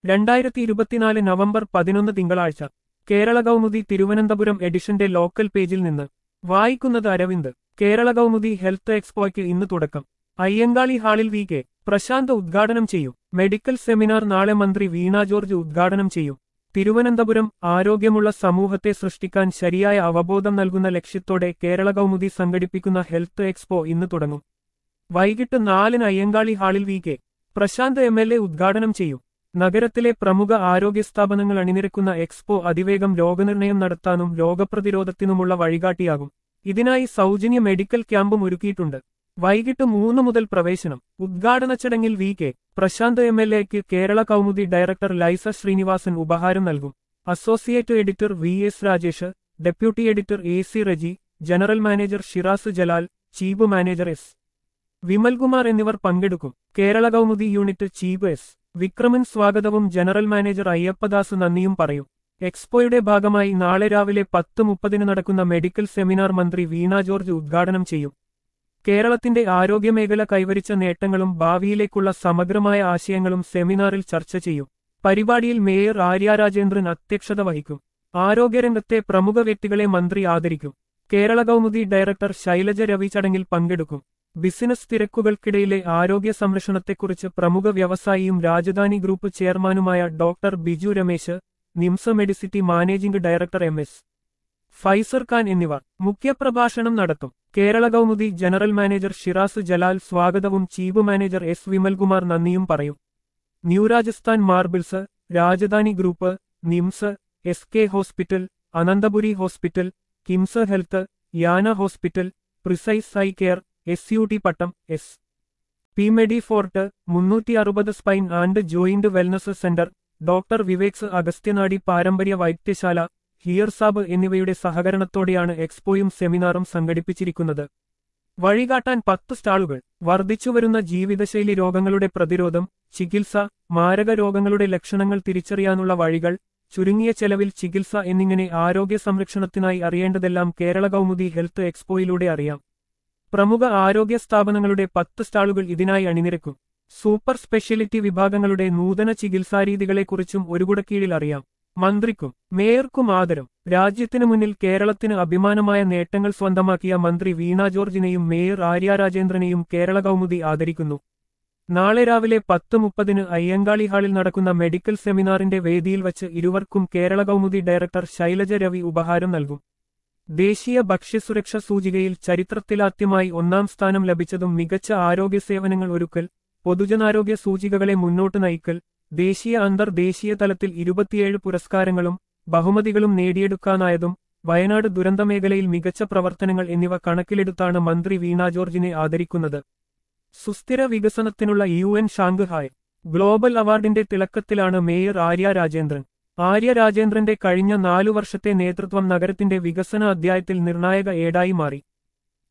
രണ്ടായിരത്തി ഇരുപത്തിനാല് നവംബർ പതിനൊന്ന് തിങ്കളാഴ്ച കേരള കൗമുദി തിരുവനന്തപുരം എഡിഷന്റെ ലോക്കൽ പേജിൽ നിന്ന് വായിക്കുന്നത് അരവിന്ദ് കേരള കൗമുദി ഹെൽത്ത് എക്സ്പോയ്ക്ക് ഇന്ന് തുടക്കം അയ്യങ്കാളി ഹാളിൽ വി കെ പ്രശാന്ത് ഉദ്ഘാടനം ചെയ്യും മെഡിക്കൽ സെമിനാർ നാളെ മന്ത്രി വീണ ജോർജ് ഉദ്ഘാടനം ചെയ്യും തിരുവനന്തപുരം ആരോഗ്യമുള്ള സമൂഹത്തെ സൃഷ്ടിക്കാൻ ശരിയായ അവബോധം നൽകുന്ന ലക്ഷ്യത്തോടെ കേരള കൗമുദി സംഘടിപ്പിക്കുന്ന ഹെൽത്ത് എക്സ്പോ ഇന്ന് തുടങ്ങും വൈകിട്ട് നാലിന് അയ്യങ്കാളി ഹാളിൽ V K Prashanth M L A ഉദ്ഘാടനം ചെയ്യും നഗരത്തിലെ പ്രമുഖ ആരോഗ്യ സ്ഥാപനങ്ങൾ അണിനിരക്കുന്ന എക്സ്പോ അതിവേഗം രോഗനിർണയം നടത്താനും രോഗപ്രതിരോധത്തിനുമുള്ള വഴികാട്ടിയാകും ഇതിനായി സൗജന്യ മെഡിക്കൽ ക്യാമ്പും ഒരുക്കിയിട്ടുണ്ട് വൈകിട്ട് മൂന്ന് മുതൽ പ്രവേശനം ഉദ്ഘാടന ചടങ്ങിൽ V K Prashanth M L എക്ക് കേരള കൗമുദി ഡയറക്ടർ ലൈസ ശ്രീനിവാസൻ ഉപഹാരം നൽകും associate editor V S Rajesh deputy editor A C Reji general manager Shiraz Jalal chief manager S Vimalkumar എന്നിവർ പങ്കെടുക്കും Kerala Kaumudi unit chief S Vikraman സ്വാഗതവും ജനറൽ മാനേജർ അയ്യപ്പദാസ് നന്ദിയും പറയും എക്സ്പോയുടെ ഭാഗമായി നാളെ രാവിലെ പത്ത് മുപ്പതിന് നടക്കുന്ന മെഡിക്കൽ സെമിനാർ മന്ത്രി വീണ ജോർജ് ഉദ്ഘാടനം ചെയ്യും കേരളത്തിന്റെ ആരോഗ്യമേഖല കൈവരിച്ച നേട്ടങ്ങളും ഭാവിയിലേക്കുള്ള സമഗ്രമായ ആശയങ്ങളും സെമിനാറിൽ ചർച്ച ചെയ്യും പരിപാടിയിൽ മേയർ ആര്യ രാജേന്ദ്രൻ അധ്യക്ഷത വഹിക്കും ആരോഗ്യരംഗത്തെ പ്രമുഖ വ്യക്തികളെ മന്ത്രി ആദരിക്കും കേരള കൗമുദി ഡയറക്ടർ ശൈലജ രവി ചടങ്ങിൽ പങ്കെടുക്കും ബിസിനസ് തിരക്കുകൾക്കിടയിലെ ആരോഗ്യ സംരക്ഷണത്തെക്കുറിച്ച് പ്രമുഖ വ്യവസായിയും രാജധാനി ഗ്രൂപ്പ് ചെയർമാനുമായ doctor Biju Ramesh NIMS medicity managing director M S Faizal Khan എന്നിവർ മുഖ്യപ്രഭാഷണം നടത്തും കേരള കൗമുദി ജനറൽ മാനേജർ ഷിറാസ് ജലാൽ സ്വാഗതവും ചീഫ് മാനേജർ എസ് വിമൽകുമാർ നന്ദിയും പറയും new Rajasthan marbles Rajadhani group NIMS S K hospital Ananthapuri hospital KIMS health Yana hospital precise eye care S U T Pattom S P medi fort മുന്നൂറ്റി അറുപത് spine and joint wellness centre doctor Vivek's Agasthyanadi പാരമ്പര്യ വൈദ്യശാല ഹിയർസാബ് എന്നിവയുടെ സഹകരണത്തോടെയാണ് എക്സ്പോയും സെമിനാറും സംഘടിപ്പിച്ചിരിക്കുന്നത് വഴികാട്ടാൻ പത്ത് സ്റ്റാളുകൾ വർദ്ധിച്ചുവരുന്ന ജീവിതശൈലി രോഗങ്ങളുടെ പ്രതിരോധം ചികിത്സ മാരക രോഗങ്ങളുടെ ലക്ഷണങ്ങൾ തിരിച്ചറിയാനുള്ള വഴികൾ ചുരുങ്ങിയ ചെലവിൽ ചികിത്സ എന്നിങ്ങനെ ആരോഗ്യ സംരക്ഷണത്തിനായി അറിയേണ്ടതെല്ലാം കേരള കൗമുദി ഹെൽത്ത് എക്സ്പോയിലൂടെ അറിയാം പ്രമുഖ ആരോഗ്യ സ്ഥാപനങ്ങളുടെ പത്ത് സ്റ്റാളുകൾ ഇതിനായി അണിനിരക്കും സൂപ്പർ സ്പെഷ്യാലിറ്റി വിഭാഗങ്ങളുടെ നൂതന ചികിത്സാരീതികളെക്കുറിച്ചും ഒരുകുടക്കീഴിൽ അറിയാം മന്ത്രിക്കും മേയർക്കും ആദരം രാജ്യത്തിനു മുന്നിൽ കേരളത്തിന് അഭിമാനമായ നേട്ടങ്ങൾ സ്വന്തമാക്കിയ മന്ത്രി വീണ ജോർജിനെയും മേയർ ആര്യ രാജേന്ദ്രനെയും കേരള കൗമുദി ആദരിക്കുന്നു നാളെ രാവിലെ പത്ത് മുപ്പതിന് അയ്യങ്കാളി ഹാളിൽ നടക്കുന്ന മെഡിക്കൽ സെമിനാറിന്റെ വേദിയിൽ വച്ച് ഇരുവർക്കും കേരള കൗമുദി ഡയറക്ടർ ശൈലജ രവി ഉപഹാരം നൽകും ദേശീയ ഭക്ഷ്യസുരക്ഷ സൂചികയിൽ ചരിത്രത്തിലാദ്യമായി ഒന്നാം സ്ഥാനം ലഭിച്ചതും മികച്ച ആരോഗ്യ സേവനങ്ങൾ ഒരുക്കൽ പൊതുജനാരോഗ്യ സൂചികകളെ മുന്നോട്ട് നയിക്കൽ ദേശീയ അന്തർദേശീയ തലത്തിൽ ഇരുപത്തിയേഴ് പുരസ്കാരങ്ങളും ബഹുമതികളും നേടിയെടുക്കാനായതും വയനാട് ദുരന്തമേഖലയിൽ മികച്ച പ്രവർത്തനങ്ങൾ എന്നിവ കണക്കിലെടുത്താണ് മന്ത്രി വീണ ജോർജിനെ ആദരിക്കുന്നത് സുസ്ഥിര വികസനത്തിനുള്ള യു എൻ ഷാങ്ഹായ് ഗ്ലോബൽ അവാർഡിന്റെ തിളക്കത്തിലാണ് മേയർ ആര്യ രാജേന്ദ്രൻ ആര്യ രാജേന്ദ്രന്റെ കഴിഞ്ഞ നാലു വർഷത്തെ നേതൃത്വം നഗരത്തിന്റെ വികസന അധ്യായത്തിൽ നിർണായക ഏടായി മാറി